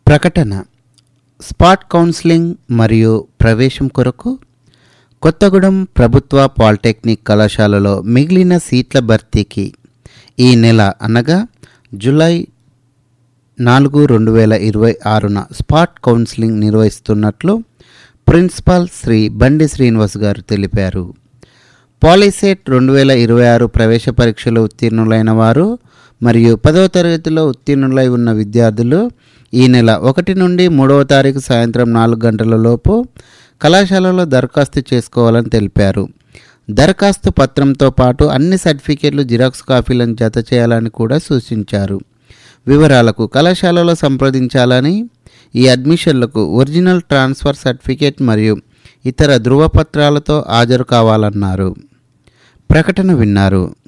ప్రకటన spot counselling మరియు ప్రవేశం కొరకు కొత్తగూడెం ప్రభుత్వ పాలిటెక్నిక్ కళాశాలలో మిగిలిన సీట్ల భర్తీకి ఈ నెల అనగా జూలై నాలుగు రెండు వేల ఇరవై ఆరున స్పాట్ కౌన్సిలింగ్ నిర్వహిస్తున్నట్లు ప్రిన్సిపాల్ శ్రీ బండి శ్రీనివాస్ గారు తెలిపారు పాలిసెట్ రెండు వేల ఇరవై ఆరు ప్రవేశ పరీక్షలో ఉత్తీర్ణులైన వారు మరియు పదవ తరగతిలో ఉత్తీర్ణులై ఉన్న విద్యార్థులు ఈ నెల ఒకటి నుండి మూడవ తారీఖు సాయంత్రం నాలుగు గంటల లోపు కళాశాలలో దరఖాస్తు చేసుకోవాలని తెలిపారు దరఖాస్తు పత్రంతో పాటు అన్ని సర్టిఫికేట్లు జిరాక్స్ కాపీలను జత చేయాలని కూడా సూచించారు వివరాలకు కళాశాలలో సంప్రదించాలని ఈ అడ్మిషన్లకు ఒరిజినల్ ట్రాన్స్ఫర్ సర్టిఫికేట్ మరియు ఇతర ధృవపత్రాలతో హాజరు కావాలన్నారు ప్రకటన విన్నారు